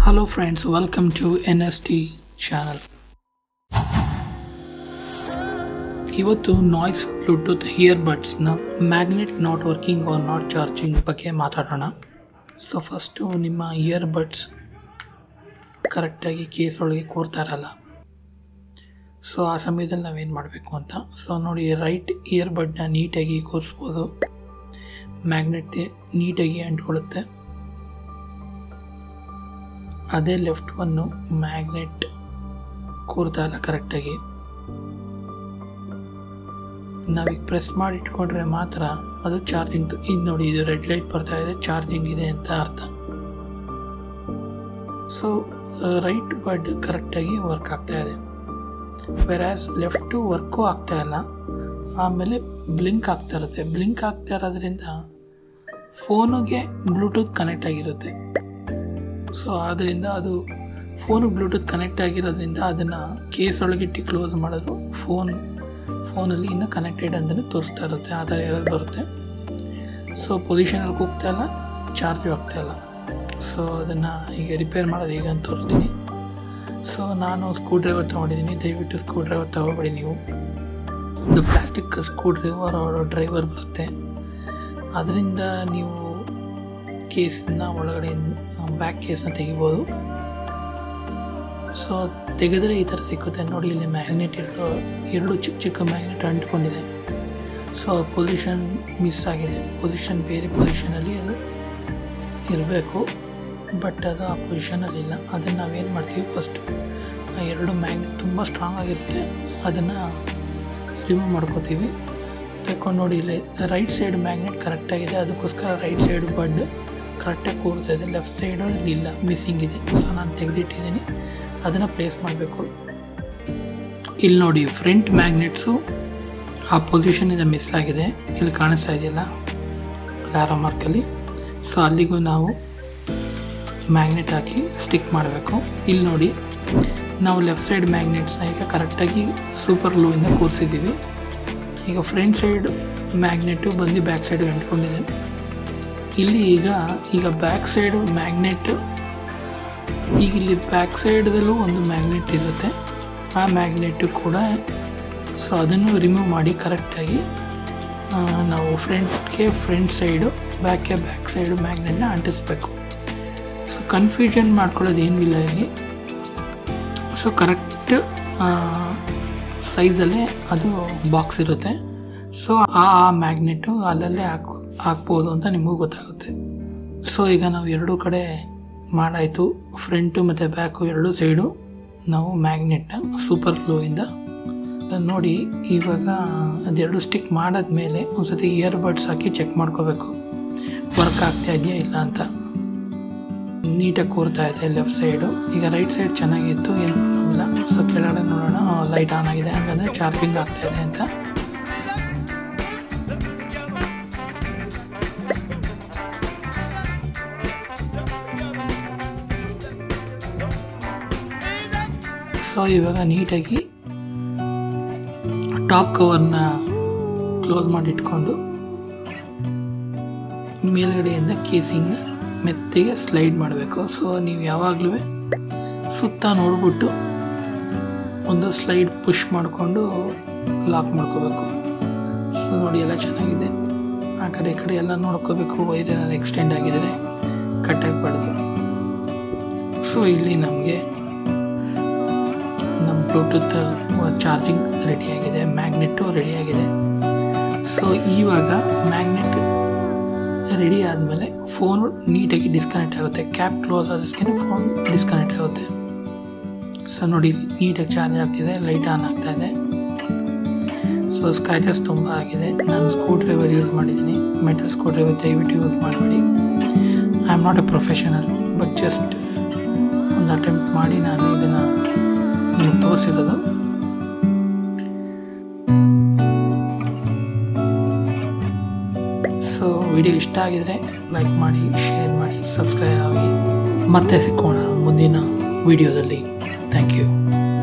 Hello friends, welcome to NST channel ಇವತ್ತು Noise Bluetooth ear ಬಡ್ಸ್ನ magnet not working or not charging ಬಗ್ಗೆ ಮಾತಾಡೋಣ so first ನಿಮ್ಮ ear buds ಕರೆಕ್ಟಾಗಿ case ಒಳಗೆ ಕೂರ್ತಾ ಇರಲ್ಲ ಸೊ ಆ ಸಮಯದಲ್ಲಿ ನಾವೇನು ಮಾಡಬೇಕು ಅಂತ ಸೊ ನೋಡಿ ರೈಟ್ ಇಯರ್ ಬಡ್ನ ನೀಟಾಗಿ ಕೂರಿಸ್ಬೋದು ಮ್ಯಾಗ್ನೆಟ್ ನೀಟಾಗಿ ಅಂಟ್ಕೊಳ್ಳುತ್ತೆ ಅದೇ ಲೆಫ್ಟ್ ಒನ್ನು ಮ್ಯಾಗ್ನೆಟ್ ಕೂರ್ತಾ ಇಲ್ಲ ಕರೆಕ್ಟಾಗಿ ನಾವೀಗ ಪ್ರೆಸ್ ಮಾಡಿ ಇಟ್ಕೊಂಡ್ರೆ ಮಾತ್ರ ಅದು ಚಾರ್ಜಿಂಗ್ ಈಗ ನೋಡಿ ಇದು ರೆಡ್ ಲೈಟ್ ಬರ್ತಾ ಇದೆ ಚಾರ್ಜಿಂಗ್ ಇದೆ ಅಂತ ಅರ್ಥ ಸೊ ರೈಟ್ ಬಡ್ ಕರೆಕ್ಟಾಗಿ ವರ್ಕ್ ಆಗ್ತಾ ಇದೆ ವೆರಾಸ್ ಲೆಫ್ಟು ವರ್ಕು ಆಗ್ತಾ ಇಲ್ಲ ಆಮೇಲೆ ಬ್ಲಿಂಕ್ ಆಗ್ತಾ ಇರುತ್ತೆ ಬ್ಲಿಂಕ್ ಆಗ್ತಾ ಇರೋದ್ರಿಂದ ಫೋನಿಗೆ ಬ್ಲೂಟೂತ್ ಕನೆಕ್ಟ್ ಆಗಿರುತ್ತೆ ಸೊ ಆದ್ದರಿಂದ ಅದು ಫೋನು ಬ್ಲೂಟೂತ್ ಕನೆಕ್ಟ್ ಆಗಿರೋದ್ರಿಂದ ಅದನ್ನು ಕೇಸ್ ಒಳಗಿಟ್ಟು ಕ್ಲೋಸ್ ಮಾಡೋದು ಫೋನ್ ಫೋನಲ್ಲಿ ಇನ್ನೂ ಕನೆಕ್ಟೆಡ್ ಅಂತಲೇ ತೋರಿಸ್ತಾ ಇರುತ್ತೆ ಆ ಥರ ಎರರ್ ಬರುತ್ತೆ ಸೊ ಪೊಸಿಷನಲ್ಲಿ ಹೋಗ್ತಾ ಇಲ್ಲ ಚಾರ್ಜು ಆಗ್ತಾ ಇಲ್ಲ ಸೊ ಅದನ್ನು ಈಗ ರಿಪೇರ್ ಮಾಡೋದು ಹೇಗೆ ಅಂತ ತೋರಿಸ್ತೀನಿ ಸೊ ನಾನು ಸ್ಕ್ರೂ ಡ್ರೈವರ್ ತೊಗೊಂಡಿದ್ದೀನಿ ದಯವಿಟ್ಟು ಸ್ಕ್ರೂ ಡ್ರೈವರ್ ತೊಗೊಬೇಡಿ ನೀವು ಒಂದು ಪ್ಲಾಸ್ಟಿಕ್ ಸ್ಕ್ರೂ ಡ್ರೈವರ್ ಡ್ರೈವರ್ ಬರುತ್ತೆ ಅದರಿಂದ ನೀವು ಕೇಸನ್ನ ಒಳಗಡೆ ಬ್ಯಾಕ್ ಕೇಸನ್ನ ತೆಗಿಬೋದು ಸೊ ತೆಗೆದರೆ ಈ ಥರ ಸಿಕ್ಕುತ್ತೆ ನೋಡಿ ಇಲ್ಲಿ ಮ್ಯಾಗ್ನೆಟ್ ಎರಡು ಎರಡು ಚಿಕ್ಕ ಚಿಕ್ಕ ಮ್ಯಾಗ್ನೆಟ್ ಅಂಟ್ಕೊಂಡಿದೆ ಸೊ ಪೊಸಿಷನ್ ಮಿಸ್ ಆಗಿದೆ ಪೊಸಿಷನ್ ಬೇರೆ ಪೊಸಿಷನಲ್ಲಿ ಅದು ಇರಬೇಕು ಬಟ್ ಅದು ಆ ಪೊಸಿಷನಲ್ಲಿ ಇಲ್ಲ ಅದನ್ನು ನಾವೇನು ಮಾಡ್ತೀವಿ ಫಸ್ಟ್ ಆ ಎರಡು ಮ್ಯಾಗ್ನೆಟ್ ತುಂಬ ಸ್ಟ್ರಾಂಗ್ ಆಗಿರುತ್ತೆ ಅದನ್ನು ರಿಮೂವ್ ಮಾಡ್ಕೋತೀವಿ ತಗೊಂಡು ನೋಡಿ ಇಲ್ಲಿ ರೈಟ್ ಸೈಡ್ ಮ್ಯಾಗ್ನೆಟ್ ಕರೆಕ್ಟಾಗಿದೆ ಅದಕ್ಕೋಸ್ಕರ ರೈಟ್ ಸೈಡ್ ಬಡ್ ಕರೆಕ್ಟಾಗಿ ಕೂರ್ತಾ ಇದೆ ಲೆಫ್ಟ್ ಸೈಡು ಅಲ್ಲಿ ಇಲ್ಲ ಮಿಸ್ಸಿಂಗ್ ಇದೆ ಸೊ ನಾನು ತೆಗೆದಿಟ್ಟಿದ್ದೀನಿ ಅದನ್ನು ಪ್ಲೇಸ್ ಮಾಡಬೇಕು ಇಲ್ಲಿ ನೋಡಿ ಫ್ರಂಟ್ ಮ್ಯಾಗ್ನೆಟ್ಸು ಆ ಪೊಸಿಷನಿಂದ ಮಿಸ್ ಆಗಿದೆ ಇಲ್ಲಿ ಕಾಣಿಸ್ತಾ ಇದೆಯಲ್ಲ ಲ್ಯಾರೋ ಮಾರ್ಕಲ್ಲಿ ಸೊ ಅಲ್ಲಿಗೂ ನಾವು ಮ್ಯಾಗ್ನೆಟ್ ಹಾಕಿ ಸ್ಟಿಕ್ ಮಾಡಬೇಕು ಇಲ್ಲಿ ನೋಡಿ ನಾವು ಲೆಫ್ಟ್ ಸೈಡ್ ಮ್ಯಾಗ್ನೆಟ್ಸ್ನ ಈಗ ಕರೆಕ್ಟಾಗಿ ಸೂಪರ್ ಗ್ಲೂಯಿಂದ ಕೂರಿಸಿದ್ದೀವಿ ಈಗ ಫ್ರಂಟ್ ಸೈಡ್ ಮ್ಯಾಗ್ನೆಟು ಬಂದು ಬ್ಯಾಕ್ ಸೈಡ್ ಅಂಟ್ಕೊಂಡಿದೆ ಇಲ್ಲಿ ಈಗ ಈಗ ಬ್ಯಾಕ್ ಸೈಡು ಮ್ಯಾಗ್ನೆಟ್ ಈಗ ಇಲ್ಲಿ ಬ್ಯಾಕ್ ಸೈಡ್ದಲ್ಲೂ ಒಂದು ಮ್ಯಾಗ್ನೆಟ್ ಇರುತ್ತೆ ಆ ಮ್ಯಾಗ್ನೆಟ್ಟು ಕೂಡ ಸೊ ಅದನ್ನು ರಿಮೂವ್ ಮಾಡಿ ಕರೆಕ್ಟಾಗಿ ನಾವು ಫ್ರಂಟ್ಗೆ ಫ್ರಂಟ್ ಸೈಡು ಬ್ಯಾಕ್ಗೆ ಬ್ಯಾಕ್ ಸೈಡು ಮ್ಯಾಗ್ನೆಟ್ನ ಅಂಟಿಸ್ಬೇಕು ಸೊ ಕನ್ಫ್ಯೂಷನ್ ಮಾಡ್ಕೊಳ್ಳೋದು ಏನಿಲ್ಲ ಇಲ್ಲಿ ಸೊ ಕರೆಕ್ಟ್ ಸೈಜಲ್ಲೇ ಅದು ಬಾಕ್ಸ್ ಇರುತ್ತೆ ಸೊ ಆ ಆ ಮ್ಯಾಗ್ನೆಟು ಅಲ್ಲಲ್ಲೇ ಹಾಕ್ ಹಾಕ್ಬೋದು ಅಂತ ನಿಮಗೂ ಗೊತ್ತಾಗುತ್ತೆ ಸೊ ಈಗ ನಾವು ಎರಡೂ ಕಡೆ ಮಾಡಾಯಿತು ಫ್ರಂಟು ಮತ್ತು ಬ್ಯಾಕು ಎರಡೂ ಸೈಡು ನಾವು ಮ್ಯಾಗ್ನೆಟ್ನ ಸೂಪರ್ ಗ್ಲೂಯಿಂದ ನೋಡಿ ಇವಾಗ ಅದೆರಡು ಸ್ಟಿಕ್ ಮಾಡಾದ್ಮೇಲೆ ಒಂದ್ಸತಿ ಇಯರ್ ಬಡ್ಸ್ ಹಾಕಿ ಚೆಕ್ ಮಾಡ್ಕೋಬೇಕು ವರ್ಕ್ ಆಗ್ತಾ ಇದೆಯಾ ಇಲ್ಲ ಅಂತ ನೀಟಾಗಿ ಕೂರ್ತಾ ಇದೆ ಲೆಫ್ಟ್ ಸೈಡು ಈಗ ರೈಟ್ ಸೈಡ್ ಚೆನ್ನಾಗಿತ್ತು ಏನು ಇಲ್ಲ ಸೊ ಕೆಳಗಡೆ ನೋಡೋಣ ಲೈಟ್ ಆನ್ ಆಗಿದೆ ಹಾಗಾದರೆ ಚಾರ್ಜಿಂಗ್ ಆಗ್ತಾ ಇದೆ ಅಂತ ಸೊ ಇವಾಗ ನೀಟಾಗಿ ಟಾಪ್ ಕವರ್ನ ಕ್ಲೋಸ್ ಮಾಡಿ ಇಟ್ಕೊಂಡು ಮೇಲ್ಗಡೆಯಿಂದ ಕೇಸಿಂಗ್ ಮೆತ್ತಿಗೆ ಸ್ಲೈಡ್ ಮಾಡಬೇಕು ಸೊ ನೀವು ಯಾವಾಗಲೂ ಸುತ್ತ ನೋಡ್ಬಿಟ್ಟು ಒಂದು ಸ್ಲೈಡ್ ಪುಷ್ ಮಾಡಿಕೊಂಡು ಲಾಕ್ ಮಾಡ್ಕೋಬೇಕು ಸೊ ನೋಡಿ ಎಲ್ಲ ಚೆನ್ನಾಗಿದೆ ಆ ಕಡೆ ಈ ಕಡೆ ಎಲ್ಲ ನೋಡ್ಕೋಬೇಕು ವೈರ್ ಏನಾದ್ರು ಎಕ್ಸ್ಟೆಂಡ್ ಆಗಿದರೆ ಕಟ್ ಆಗಬಾರ್ದು ಸೊ ಇಲ್ಲಿ ನಮಗೆ ನಮ್ಮ ಬ್ಲೂಟೂತ್ ಚಾರ್ಜಿಂಗ್ ರೆಡಿಯಾಗಿದೆ ಮ್ಯಾಗ್ನೆಟ್ಟು ರೆಡಿಯಾಗಿದೆ ಸೊ ಇವಾಗ ಮ್ಯಾಗ್ನೆಟ್ ರೆಡಿ ಆದಮೇಲೆ ಫೋನ್ ನೀಟಾಗಿ ಡಿಸ್ಕನೆಕ್ಟ್ ಆಗುತ್ತೆ ಕ್ಯಾಪ್ ಕ್ಲೋಸ್ ಆದಷ್ಟೇ ಫೋನ್ ಡಿಸ್ಕನೆಕ್ಟ್ ಆಗುತ್ತೆ ಸೊ ನೋಡಿ ನೀಟಾಗಿ ಚಾರ್ಜ್ ಆಗ್ತಿದೆ ಲೈಟ್ ಆನ್ ಆಗ್ತಾ ಇದೆ ಸೊ ಸ್ಕ್ರ್ಯಾಚಸ್ ತುಂಬ ಆಗಿದೆ ನಾನು ಸ್ಕ್ರೂ ಡ್ರೈವರ್ ಯೂಸ್ ಮಾಡಿದ್ದೀನಿ ಮೆಟಲ್ ಸ್ಕ್ರೂ ಡ್ರೈವರ್ ದಯವಿಟ್ಟು ಯೂಸ್ ಮಾಡಬೇಡಿ I am not a professional but just ಒಂದು ಅಟೆಂಪ್ಟ್ ಮಾಡಿ ನಾನು ಇದನ್ನು ನಿಮ್ಗೆ ತೋರಿಸಿರೋದು ಸೊ ವಿಡಿಯೋ ಇಷ್ಟ ಆಗಿದರೆ ಲೈಕ್ ಮಾಡಿ ಶೇರ್ ಮಾಡಿ ಸಬ್ಸ್ಕ್ರೈಬ್ ಆಗಿ ಮತ್ತೆ ಸಿಕ್ಕೋಣ ಮುಂದಿನ ವಿಡಿಯೋದಲ್ಲಿ ಥ್ಯಾಂಕ್ ಯು